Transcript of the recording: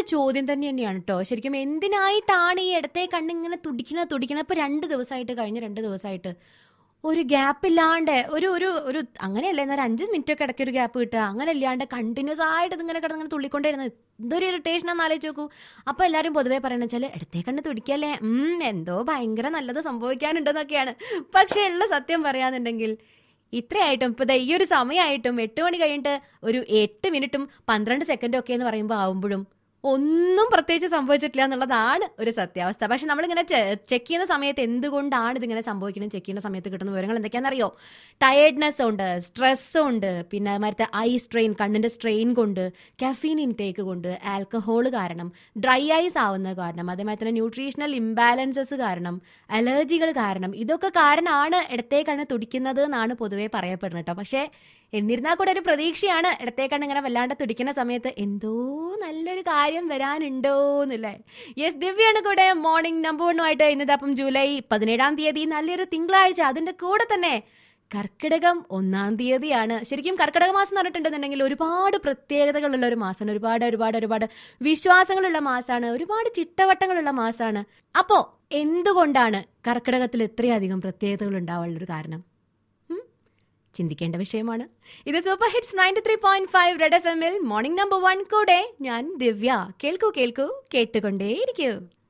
നല്ലൊരു ചോദ്യം തന്നെ തന്നെയാണ് കേട്ടോ ശരിക്കും എന്തിനായിട്ടാണ് ഈ ഇടത്തെ കണ്ണിങ്ങനെ തുടിക്കണ തുടിക്കണ ഇപ്പൊ രണ്ട് ദിവസമായിട്ട് കഴിഞ്ഞ രണ്ട് ദിവസമായിട്ട് ഒരു ഗ്യാപ്പ് ഇല്ലാണ്ട് ഒരു ഒരു ഒരു അങ്ങനെയല്ല എന്നാൽ അഞ്ച് മിനിറ്റ് ഒക്കെ ഇടയ്ക്ക് ഒരു ഗ്യാപ്പ് കിട്ടുക അങ്ങനെ ഇല്ലാണ്ട് കണ്ടിന്യൂസ് ആയിട്ട് ഇതിങ്ങനെ കിടന്ന് ഇങ്ങനെ തുള്ളിക്കൊണ്ടിരുന്നത് എന്തൊരു ഇറിറ്റേഷൻ ആണെന്ന് ആലോചിച്ച് നോക്കൂ അപ്പൊ എല്ലാവരും പൊതുവെ പറയണ വെച്ചാൽ ഇടത്തെ കണ്ണ് തുടിക്കല്ലേ ഉം എന്തോ ഭയങ്കര നല്ലത് സംഭവിക്കാനുണ്ടെന്നൊക്കെയാണ് പക്ഷെ ഉള്ള സത്യം പറയാന്നുണ്ടെങ്കിൽ ഇത്രയായിട്ടും ഇപ്പൊ ദേ ഈ ഒരു സമയമായിട്ടും എട്ട് മണി കഴിഞ്ഞിട്ട് ഒരു എട്ട് മിനിറ്റും പന്ത്രണ്ട് സെക്കൻഡും ഒക്കെ എന്ന് പറയുമ്പോൾ ആവുമ്പോഴും ഒന്നും പ്രത്യേകിച്ച് സംഭവിച്ചിട്ടില്ല എന്നുള്ളതാണ് ഒരു സത്യാവസ്ഥ പക്ഷെ നമ്മളിങ്ങനെ ചെക്ക് ചെയ്യുന്ന സമയത്ത് എന്തുകൊണ്ടാണ് ഇതിങ്ങനെ സംഭവിക്കുന്നത് ചെക്ക് ചെയ്യുന്ന സമയത്ത് കിട്ടുന്ന വിവരങ്ങൾ എന്തൊക്കെയാണെന്നറിയോ ടയേർഡ്നെസ് ഉണ്ട് സ്ട്രെസ്സും ഉണ്ട് പിന്നെ മറ്റേ ഐ സ്ട്രെയിൻ കണ്ണിന്റെ സ്ട്രെയിൻ കൊണ്ട് കഫീൻ ഇൻടേക്ക് കൊണ്ട് ആൽക്കഹോൾ കാരണം ഡ്രൈ ഐസ് ആവുന്ന കാരണം അതേമാതിരി തന്നെ ന്യൂട്രീഷണൽ ഇംബാലൻസസ് കാരണം അലർജികൾ കാരണം ഇതൊക്കെ കാരണമാണ് ഇടത്തേ കണ്ണ് തുടിക്കുന്നത് എന്നാണ് പൊതുവേ പറയപ്പെടുന്നത് കേട്ടോ പക്ഷേ എന്നിരുന്നാൽ കൂടെ ഒരു പ്രതീക്ഷയാണ് ഇടത്തേ കണ്ണ് ഇങ്ങനെ വല്ലാണ്ട് തുടിക്കുന്ന സമയത്ത് എന്തോ നല്ലൊരു കാര്യം വരാനുണ്ടോ എന്നല്ലേ യെസ് ദിവ്യാണ് കൂടെ മോർണിംഗ് നമ്പർ വണ്ണുമായിട്ട് ഇന്നത്തെ അപ്പം ജൂലൈ പതിനേഴാം തീയതി നല്ലൊരു തിങ്കളാഴ്ച അതിന്റെ കൂടെ തന്നെ കർക്കിടകം ഒന്നാം തീയതിയാണ് ശരിക്കും കർക്കിടക മാസം എന്ന് പറഞ്ഞിട്ടുണ്ടെന്നുണ്ടെങ്കിൽ ഒരുപാട് പ്രത്യേകതകളുള്ള ഒരു മാസമാണ് ഒരുപാട് ഒരുപാട് ഒരുപാട് വിശ്വാസങ്ങളുള്ള മാസമാണ് ഒരുപാട് ചിട്ടവട്ടങ്ങളുള്ള മാസമാണ് അപ്പോ എന്തുകൊണ്ടാണ് കർക്കിടകത്തിൽ ഇത്രയധികം പ്രത്യേകതകൾ ഉണ്ടാവാനുള്ളൊരു കാരണം ഉം? ചിന്തിക്കേണ്ട വിഷയമാണ് ഇത് super hits ninety three point five red F എമ്മിൽ മോർണിംഗ് നമ്പർ വൺ കൂടെ ഞാൻ ദിവ്യ കേൾക്കൂ കേൾക്കൂ കേട്ടുകൊണ്ടേയിരിക്കൂ